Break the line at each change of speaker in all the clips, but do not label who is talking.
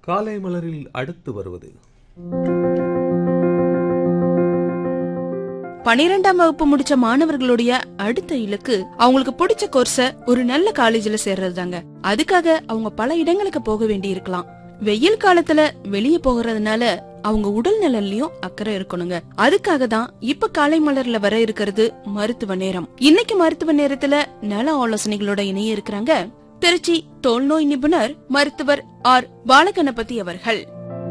காலை மலரில் அடுத்து வருவது
பனிரெண்டாம் வகுப்பு முடிச்ச மாணவர்களுடைய அடுத்த இலக்கு அவங்களுக்கு பிடிச்ச கோர்ஸ ஒரு நல்ல காலேஜ்ல சேர்றது தாங்க அதுக்காக அவங்க பல இடங்களுக்கு போக வேண்டி இருக்கலாம் வெயில் காலத்துல வெளிய போகிறதுனால அவங்க உடல் நலன்லயும் அக்கறை இருக்கணுங்க அதுக்காக தான் இப்ப காலை மலர்ல வர இருக்கிறது மருத்துவ நேரம் இன்னைக்கு மருத்துவ நேரத்துல நல ஆலோசனைகளோட இணைய இருக்கிறாங்க திருச்சி தோல்நோய் நிபுணர் மருத்துவர் ஆர் பாலகணபதி அவர்கள்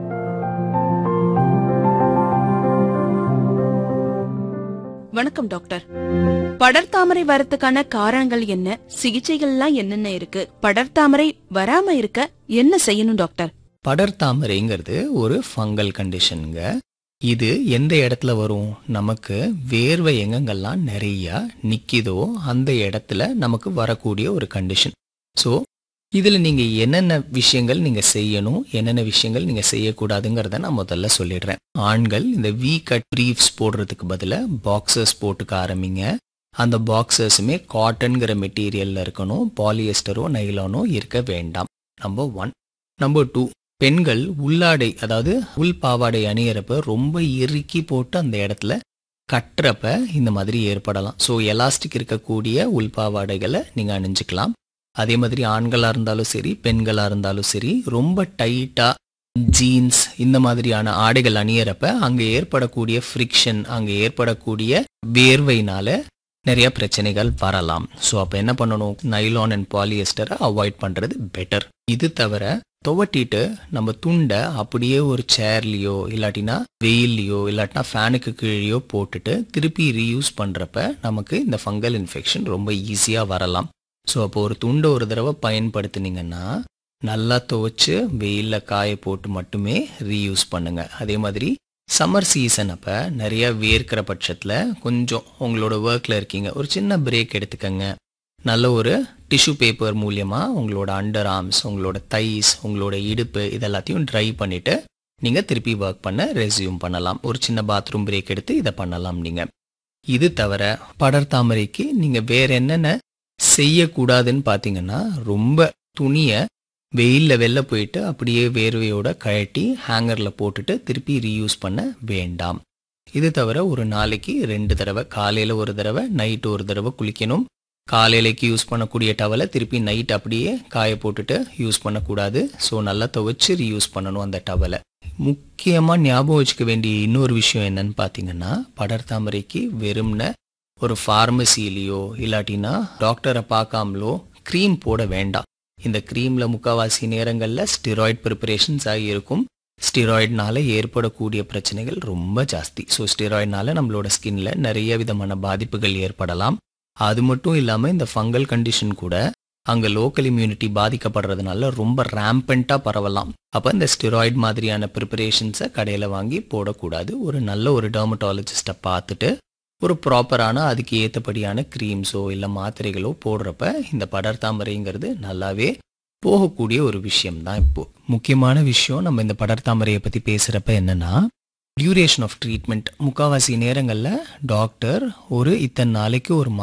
வணக்கம் டாக்டர் படர்தாமரை வரத்துக்கான காரணங்கள் என்ன சிகிச்சைகள்லாம் என்னென்ன இருக்கு படர்தாமரை வராம இருக்க என்ன செய்யணும் டாக்டர்
படர்தாமரைங்கிறது ஒரு ஃபங்கல் கண்டிஷனுங்க இது எந்த இடத்துல வரும் நமக்கு வேர்வை எங்கெங்கெல்லாம் நிறைய நிக்கிதோ அந்த இடத்துல நமக்கு வரக்கூடிய ஒரு கண்டிஷன் ஸோ இதில் நீங்கள் என்னென்ன விஷயங்கள் நீங்கள் செய்யணும் என்னென்ன விஷயங்கள் நீங்கள் செய்யக்கூடாதுங்கிறத நான் முதல்ல சொல்லிடுறேன் ஆண்கள் இந்த வி கட் ப்ரீஃப்ஸ் போடுறதுக்கு பதிலாக பாக்ஸர்ஸ் போட்டுக்க ஆரம்பிங்க அந்த பாக்ஸர்ஸுமே காட்டன்கிற மெட்டீரியலில் இருக்கணும் பாலியஸ்டரோ நைலானோ இருக்க வேண்டாம் நம்பர் ஒன் நம்பர் டூ பெண்கள் உள்ளாடை அதாவது உள் பாவாடை அணியறப்ப ரொம்ப இறுக்கி போட்டு அந்த இடத்துல கட்டுறப்ப இந்த மாதிரி ஏற்படலாம் ஸோ எலாஸ்டிக் இருக்கக்கூடிய உள் பாவாடைகளை நீங்கள் அணிஞ்சுக்கலாம் அதே மாதிரி ஆண்களாக இருந்தாலும் சரி பெண்களாக இருந்தாலும் சரி ரொம்ப டைட்டாக ஜீன்ஸ் இந்த மாதிரியான ஆடைகள் அணியறப்ப அங்கே ஏற்படக்கூடிய ஃப்ரிக்ஷன் அங்கே ஏற்படக்கூடிய வேர்வையினால நிறைய பிரச்சனைகள் வரலாம் ஸோ அப்போ என்ன பண்ணணும் நைலான் அண்ட் பாலியஸ்டரை அவாய்ட் பண்ணுறது பெட்டர் இது தவிர துவட்டிட்டு நம்ம துண்டை அப்படியே ஒரு சேர்லேயோ இல்லாட்டினா வெயில்லையோ இல்லாட்டினா ஃபேனுக்கு கீழேயோ போட்டுட்டு திருப்பி ரீயூஸ் பண்ணுறப்ப நமக்கு இந்த ஃபங்கல் இன்ஃபெக்ஷன் ரொம்ப ஈஸியாக வரலாம் ஸோ அப்போ ஒரு துண்டை ஒரு தடவை பயன்படுத்துனீங்கன்னா நல்லா துவைச்சு வெயிலில் காய போட்டு மட்டுமே ரீயூஸ் பண்ணுங்க அதே மாதிரி சம்மர் சீசன் அப்போ நிறைய வேர்க்கிற பட்சத்தில் கொஞ்சம் உங்களோட ஒர்க்கில் இருக்கீங்க ஒரு சின்ன பிரேக் எடுத்துக்கங்க நல்ல ஒரு டிஷ்யூ பேப்பர் மூலியமாக உங்களோட அண்டர் ஆர்ம்ஸ் உங்களோட தைஸ் உங்களோட இடுப்பு இதெல்லாத்தையும் ட்ரை பண்ணிவிட்டு நீங்கள் திருப்பி ஒர்க் பண்ண ரெஸ்யூம் பண்ணலாம் ஒரு சின்ன பாத்ரூம் பிரேக் எடுத்து இதை பண்ணலாம் நீங்கள் இது தவிர படர்தாமரைக்கு நீங்கள் வேற என்னென்ன செய்யக்கூடாதுன்னு பார்த்தீங்கன்னா ரொம்ப துணியை வெயிலில் வெளில போயிட்டு அப்படியே வேர்வையோட கழட்டி ஹேங்கரில் போட்டுட்டு திருப்பி ரீயூஸ் பண்ண வேண்டாம் இது தவிர ஒரு நாளைக்கு ரெண்டு தடவை காலையில் ஒரு தடவை நைட்டு ஒரு தடவை குளிக்கணும் காலையிலைக்கு யூஸ் பண்ணக்கூடிய டவலை திருப்பி நைட் அப்படியே காய போட்டுட்டு யூஸ் பண்ணக்கூடாது ஸோ நல்லா துவைச்சு ரீயூஸ் பண்ணணும் அந்த டவலை முக்கியமாக ஞாபகம் வச்சுக்க வேண்டிய இன்னொரு விஷயம் என்னன்னு பார்த்தீங்கன்னா படர்தாமரைக்கு வெறும்ன ஒரு ஃபார்மசிலேயோ இல்லாட்டினா டாக்டரை பார்க்காமலோ க்ரீம் போட வேண்டாம் இந்த க்ரீமில் முக்கால்வாசி நேரங்களில் ஸ்டிராய்ட் ப்ரிப்பரேஷன்ஸ் ஆகி இருக்கும் ஸ்டிராய்ட்னால ஏற்படக்கூடிய பிரச்சனைகள் ரொம்ப ஜாஸ்தி ஸோ ஸ்டிராய்ட்னால நம்மளோட ஸ்கின்ல நிறைய விதமான பாதிப்புகள் ஏற்படலாம் அது மட்டும் இல்லாமல் இந்த ஃபங்கல் கண்டிஷன் கூட அங்கே லோக்கல் இம்யூனிட்டி பாதிக்கப்படுறதுனால ரொம்ப ரேம்பண்ட்டாக பரவலாம் அப்போ இந்த ஸ்டிராய்ட் மாதிரியான ப்ரிப்பரேஷன்ஸை கடையில் வாங்கி போடக்கூடாது ஒரு நல்ல ஒரு டெர்மட்டாலஜிஸ்ட்டை பார்த்துட்டு ஒரு ப்ராப்பரான அதுக்கு ஏற்றபடியான க்ரீம்ஸோ இல்லை மாத்திரைகளோ போடுறப்ப இந்த படர்தாமரைங்கிறது நல்லாவே போகக்கூடிய ஒரு விஷயம் தான் இப்போ முக்கியமான விஷயம் நம்ம இந்த படர்தாமரையை பற்றி பேசுகிறப்ப என்னன்னா டியூரேஷன் ஆஃப் ட்ரீட்மெண்ட் முக்கால்வாசி நேரங்களில் டாக்டர் ஒரு இத்தனை நாளைக்கு ஒரு